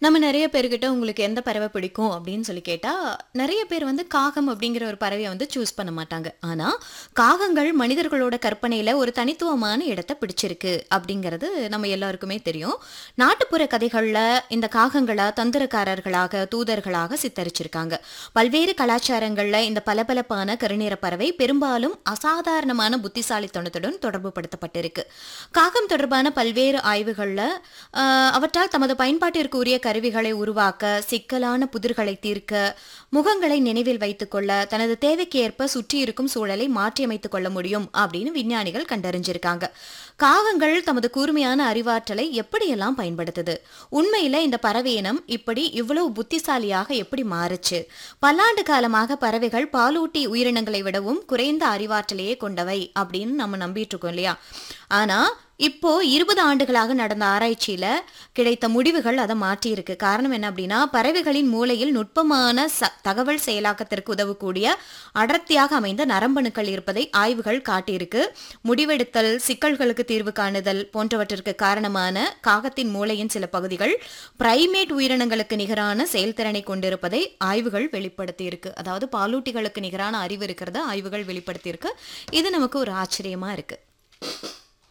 நம்ம நிறைய பேர்கிட்ட உங்களுக்கு எந்த பறவை பிடிக்கும் அப்படின்னு சொல்லி கேட்டா நிறைய பேர் வந்து காகம் அப்படிங்கிற ஒரு பறவையை வந்து சூஸ் பண்ண மாட்டாங்க ஆனா காகங்கள் மனிதர்களோட கற்பனையில ஒரு தனித்துவமான இடத்தை பிடிச்சிருக்கு அப்படிங்கிறது நம்ம எல்லாருக்குமே தெரியும் நாட்டுப்புற கதைகள்ல இந்த காகங்களை தந்திரக்காரர்களாக தூதர்களாக சித்தரிச்சிருக்காங்க பல்வேறு கலாச்சாரங்கள்ல இந்த பளபளப்பான கருநிற பறவை பெரும்பாலும் அசாதாரணமான புத்திசாலித்தனத்துடன் தொடர்பு படுத்தப்பட்டிருக்கு காகம் தொடர்பான பல்வேறு ஆய்வுகள்ல ஆஹ், அவற்றால் தமது பயன்பாட்டிற்கு உரிய கருவிகளை உருவாக்க சிக்கலான புதிர்களை தீர்க்க முகங்களை நினைவில் வைத்துக்கொள்ள தனது தேவைக்கு ஏற்ப சுற்றி இருக்கும் சூழலை மாற்றியமைத்துக் கொள்ள முடியும் அப்படின்னு விஞ்ஞானிகள் கண்டறிஞ்சிருக்காங்க காகங்கள் தமது கூர்மையான அறிவாற்றலை எப்படியெல்லாம் பயன்படுத்துது உண்மையில இந்த பறவை இனம் இப்படி இவ்வளவு புத்திசாலியாக எப்படி மாறுச்சு பல்லாண்டு காலமாக பறவைகள் பாலூட்டி உயிரினங்களை விடவும் குறைந்த அறிவாற்றலையே கொண்டவை அப்படின்னு நம்ம நம்பிட்டு இருக்கோம் இல்லையா ஆனா இப்போ இருபது ஆண்டுகளாக நடந்த ஆராய்ச்சியில கிடைத்த முடிவுகள் அதை மாற்றியிருக்கு காரணம் என்ன அப்படின்னா பறவைகளின் மூளையில் நுட்பமான ச- தகவல் செயலாக்கத்திற்கு உதவக்கூடிய அடர்த்தியாக அமைந்த நரம்பணுக்கள் இருப்பதை ஆய்வுகள் காட்டியிருக்கு முடிவெடுத்தல் சிக்கல்களுக்கு தீர்வு காணுதல் போன்றவற்றிற்கு காரணமான காகத்தின் மூளையின் சில பகுதிகள் பிரைமேட் உயிரினங்களுக்கு நிகரான செயல்திறனை கொண்டிருப்பதை ஆய்வுகள் வெளிப்படுத்தியிருக்கு அதாவது பாலூட்டிகளுக்கு நிகரான அறிவு இருக்கிறத ஆய்வுகள் வெளிப்படுத்தியிருக்கு இது நமக்கு ஒரு ஆச்சரியமா இருக்கு